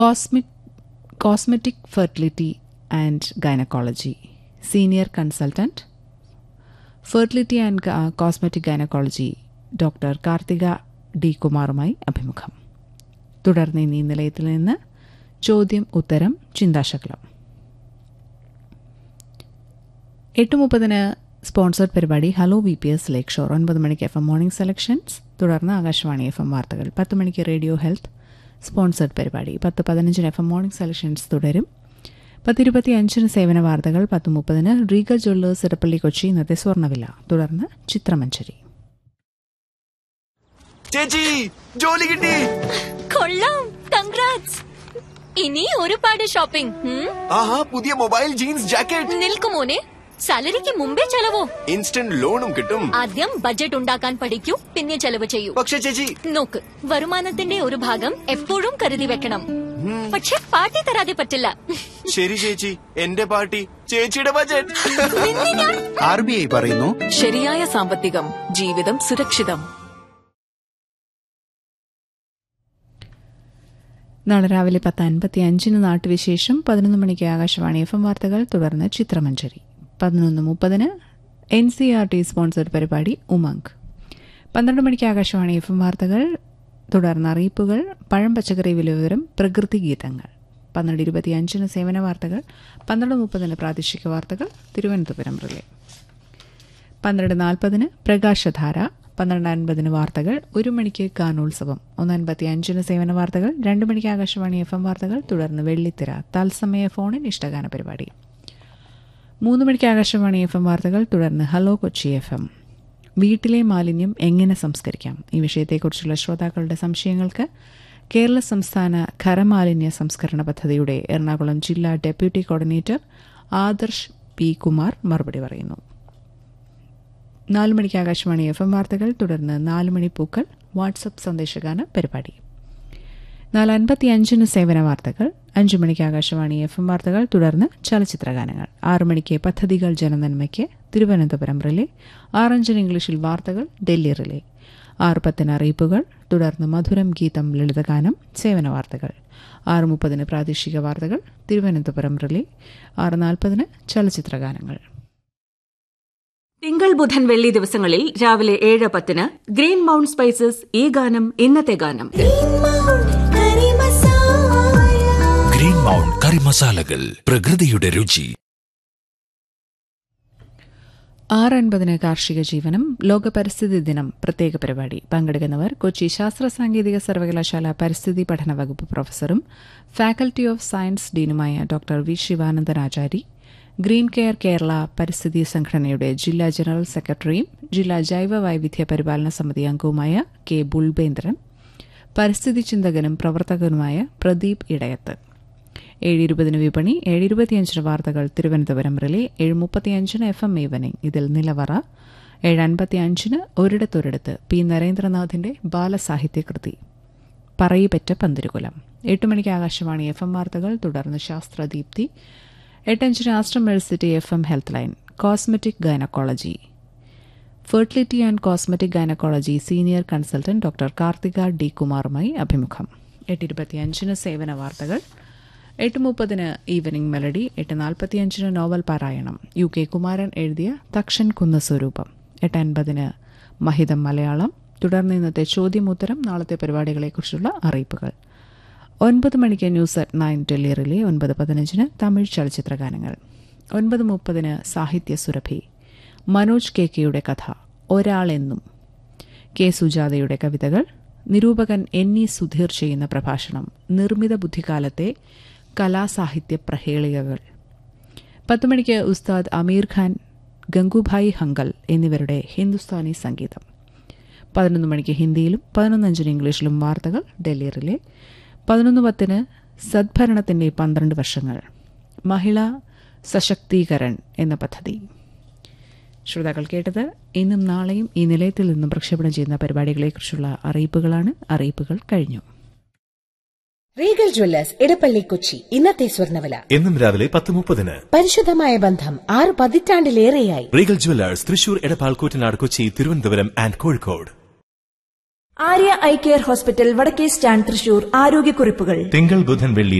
Cosmet- Cosmetic Fertility and Gynecology, Senior Consultant, fertility and cosmetic gynaecology doctor Karthika D കുമാറുമായി അഭിമുഖം തുടർന്ന് ഇനി നിലയത്തിൽ നിന്ന് ചോദ്യം ഉത്തരം ചിന്താശകലം എട്ട് മുപ്പതിന് സ്പോൺസർഡ് പരിപാടി ഹലോ വി പി എസ് ലേക്ക് ഷോർ ഒൻപത് മണിക്ക് എഫ് എം മോർണിംഗ് സെലക്ഷൻസ് തുടർന്ന് ആകാശവാണി എഫ് എം വാർത്തകൾ പത്ത് മണിക്ക് റേഡിയോ ഹെൽത്ത് സ്പോൺസർഡ് പരിപാടി പത്ത് പതിനഞ്ചിന് എഫ് എം മോർണിംഗ് സെലക്ഷൻസ് തുടരും പത്തിരുപത്തി അഞ്ചിന് സേവന വാർത്തകൾ പത്ത് മുപ്പതിന് റീഗൽ ജ്വല്ലേഴ്സ് ഇടപ്പള്ളി കൊച്ചി ഇന്നത്തെ സ്വർണ്ണവില തുടർന്ന് ചിത്രമഞ്ചരി ചേച്ചി ജോലി കിട്ടി കൊള്ളാം കൺഗ്രാറ്റ്സ് ഇനി ഒരുപാട് ഷോപ്പിംഗ് ഉം? ആഹാ പുതിയ മൊബൈൽ ജീൻസ് ജാക്കറ്റ് നിൽക്കുമോനെ സാലറിക്ക് മുമ്പേ ചെലവോ ഇൻസ്റ്റന്റ് ലോണും കിട്ടും ആദ്യം ബഡ്ജറ്റ് ഉണ്ടാക്കാൻ പഠിക്കൂ പിന്നെ ചെലവ് ചെയ്യൂ പക്ഷെ ചേച്ചി നോക്ക് വരുമാനത്തിന്റെ ഒരു ഭാഗം എപ്പോഴും കരുതി വെക്കണം പക്ഷെ പാർട്ടി തരാതെ പറ്റില്ല ശരി ചേച്ചി എന്റെ പാർട്ടി ചേച്ചിയുടെ ബജറ്റ് നിന്നെ ഞാൻ ആർ ബി ഐ പറയുന്നു ശരിയായ സാമ്പത്തികം ജീവിതം സുരക്ഷിതം നാളെ രാവിലെ പത്ത് അൻപത്തി അഞ്ചിന് നാട്ടുവിശേഷം പതിനൊന്ന് മണിക്ക് ആകാശവാണി എഫ് എം വാർത്തകൾ തുടർന്ന് ചിത്രമഞ്ചരി പതിനൊന്ന് മുപ്പതിന് N C R T sponsored പരിപാടി ഉമങ്ക് പന്ത്രണ്ട് മണിക്ക് ആകാശവാണി എഫ് എം വാർത്തകൾ തുടർന്ന് അറിയിപ്പുകൾ പഴം പച്ചക്കറി വില വിവരം പ്രകൃതി ഗീതങ്ങൾ പന്ത്രണ്ട് ഇരുപത്തിയഞ്ചിന് സേവന വാർത്തകൾ പന്ത്രണ്ട് മുപ്പതിന് പ്രാദേശിക വാർത്തകൾ തിരുവനന്തപുരം റിലേ പന്ത്രണ്ട് നാൽപ്പതിന് പ്രകാശധാര പന്ത്രണ്ട് അൻപതിന് വാർത്തകൾ ഒരു മണിക്ക് ഗാനോത്സവം ഒന്ന് അൻപത്തി അഞ്ചിന് സേവന വാർത്തകൾ രണ്ട് മണിക്ക് ആകാശവാണി എഫ് എം വാർത്തകൾ തുടർന്ന് വെള്ളിത്തിര തത്സമയ ഫോണിൻ ഇഷ്ടഗാന പരിപാടി മൂന്ന് മണിക്ക് ആകാശവാണി എഫ് എം വാർത്തകൾ തുടർന്ന് ഹലോ കൊച്ചി എഫ് എം വീട്ടിലെ മാലിന്യം എങ്ങനെ സംസ്കരിക്കാം ഈ വിഷയത്തെക്കുറിച്ചുള്ള ശ്രോതാക്കളുടെ സംശയങ്ങൾക്ക് കേരള സംസ്ഥാന ഖരമാലിന്യ സംസ്കരണ പദ്ധതിയുടെ എറണാകുളം ജില്ലാ deputy coordinator Adarsh P Kumar മറുപടി പറയുന്നു നാല് മണിക്ക് ആകാശവാണി എഫ് എം വാർത്തകൾ തുടർന്ന് നാല് മണി പൂക്കൾ വാട്സപ്പ് സന്ദേശഗാന പരിപാടി നാല് അൻപത്തി അഞ്ചിന് സേവന വാർത്തകൾ അഞ്ചു മണിക്ക് ആകാശവാണി എഫ് എം വാർത്തകൾ തുടർന്ന് ചലച്ചിത്രഗാനങ്ങൾ ആറു മണിക്ക് പദ്ധതികൾ ജനനന്മയ്ക്ക് തിരുവനന്തപുരം റിലേ ആറഞ്ചിന് ഇംഗ്ലീഷിൽ വാർത്തകൾ ഡൽഹി റിലേ ആറ് പത്തിന് അറിയിപ്പുകൾ തുടർന്ന് മധുരം ഗീതം ലളിതഗാനം സേവന വാർത്തകൾ ആറ് മുപ്പതിന് പ്രാദേശിക വാർത്തകൾ തിരുവനന്തപുരം റിലേ ആറ് നാൽപ്പതിന് ചലച്ചിത്രഗാനങ്ങൾ തിങ്കൾ ബുധൻ വെള്ളി ദിവസങ്ങളിൽ രാവിലെ ഏഴ് പത്തിന് ഗ്രീൻ മൗണ്ട് സ്പൈസസ് ഈ ഗാനം ഇന്നത്തെ ഗാനം ഗ്രീൻ മൗണ്ട് കറി മസാലകൾ പ്രകൃതിയുടെ രുചി ആറ് അൻപതിന് കാർഷിക ജീവനം ലോക പരിസ്ഥിതി ദിനം പ്രത്യേക പരിപാടി പങ്കെടുക്കുന്നവർ കൊച്ചി ശാസ്ത്ര സാങ്കേതിക സർവകലാശാല പരിസ്ഥിതി പഠന വകുപ്പ് പ്രൊഫസറും ഫാക്കൽറ്റി ഓഫ് സയൻസ് ഡീനുമായ doctor V Sivanandan Achari green care Kerala പരിസ്ഥിതി സംഘടനയുടെ ജില്ലാ ജനറൽ സെക്രട്ടറിയും ജില്ലാ ജൈവ വൈവിധ്യ പരിപാലന സമിതി അംഗവുമായ കെ ബുൾബേന്ദ്രൻ പരിസ്ഥിതി ചിന്തകനും പ്രവർത്തകനുമായ പ്രദീപ് ഇടയത്ത് ഏഴ് ഇരുപതിന് വിപണി ഏഴ് ഇരുപത്തിയഞ്ചിന് വാർത്തകൾ തിരുവനന്തപുരം റിലേ ഏഴ് മുപ്പത്തിയഞ്ചിന് എഫ് എം ഈവനിംഗ് ഇതിൽ നിലവറ ഏഴ് അൻപത്തിയഞ്ചിന് ഒരിടത്തൊരിടത്ത് പി നരേന്ദ്രനാഥിന്റെ ബാലസാഹിത്യകൃതി പറയിപ്പറ്റ പന്തിരുകുലം എട്ട് മണിക്ക് ആകാശവാണി എഫ് എം വാർത്തകൾ തുടർന്ന് ശാസ്ത്രദീപ്തി എട്ടഞ്ചിന് Aster medicity F M health line cosmetic gynaecology fertility and cosmetic gynaecology senior consultant doctor Karthika D കുമാറുമായി അഭിമുഖം എട്ട് ഇരുപത്തിയഞ്ചിന് സേവന വാർത്തകൾ എട്ട് മുപ്പതിന് ഈവനിംഗ് മെലഡി എട്ട് നാൽപ്പത്തിയഞ്ചിന് നോവൽ പാരായണം യു കെ കുമാരൻ എഴുതിയ തക്ഷൻ കുന്ന സ്വരൂപം എട്ട് അൻപതിന് മഹിതം മലയാളം തുടർന്ന് ഇന്നത്തെ ചോദ്യമുത്തരം നാളത്തെ പരിപാടികളെക്കുറിച്ചുള്ള അറിയിപ്പുകൾ ഒൻപത് മണിക്ക് news at nine Delhi relay ഒൻപത് പതിനഞ്ചിന് തമിഴ് ചലച്ചിത്രഗാനങ്ങൾ ഒൻപത് മുപ്പതിന് സാഹിത്യ സുരഭി മനോജ് കെ കെയുടെ കഥ ഒരാളെന്നും കെ സുജാതയുടെ കവിതകൾ നിരൂപകൻ എൻ ഇ സുധീർ ചെയ്യുന്ന പ്രഭാഷണം നിർമ്മിത ബുദ്ധിക്കാലത്തെ കലാസാഹിത്യ പ്രഹേളികകൾ പത്ത് മണിക്ക് ഉസ്താദ് അമീർ ഖാൻ ഗംഗുഭായ് ഹങ്കൽ എന്നിവരുടെ ഹിന്ദുസ്ഥാനി സംഗീതം പതിനൊന്ന് മണിക്ക് ഹിന്ദിയിലും പതിനൊന്നഞ്ചിന് ഇംഗ്ലീഷിലും വാർത്തകൾ ഡൽഹി റിലേ പതിനൊന്ന് പത്തിന് സദ്ഭരണത്തിന്റെ പന്ത്രണ്ട് വർഷങ്ങൾ മഹിളാ സശക്തീകരൺ എന്ന പദ്ധതി ശ്രോതാക്കൾ കേട്ടത് ഇന്നും നാളെയും ഈ നിലയത്തിൽ നിന്നും പ്രക്ഷേപണം ചെയ്യുന്ന പരിപാടികളെക്കുറിച്ചുള്ള അറിയിപ്പുകളാണ് അറിയിപ്പുകൾ കഴിഞ്ഞു റീഗൽ ജ്വല്ലേഴ്സ് ഇടപ്പള്ളി കൊച്ചി ഇന്നത്തെ സ്വർണ്ണവില എന്നും രാവിലെ പത്ത് മുപ്പതിന് പരിശുദ്ധമായ ബന്ധം ആറ് പതിറ്റാണ്ടിലേറെയായി Regal jewellers Thrissur Edappal Koottanad Kochi Thiruvananthapuram and Kozhikode Arya eye care hospital വടക്കേ സ്റ്റാൻഡ് തൃശൂർ ആരോഗ്യക്കുറിപ്പുകൾ തിങ്കൾ ബുധൻ വെള്ളി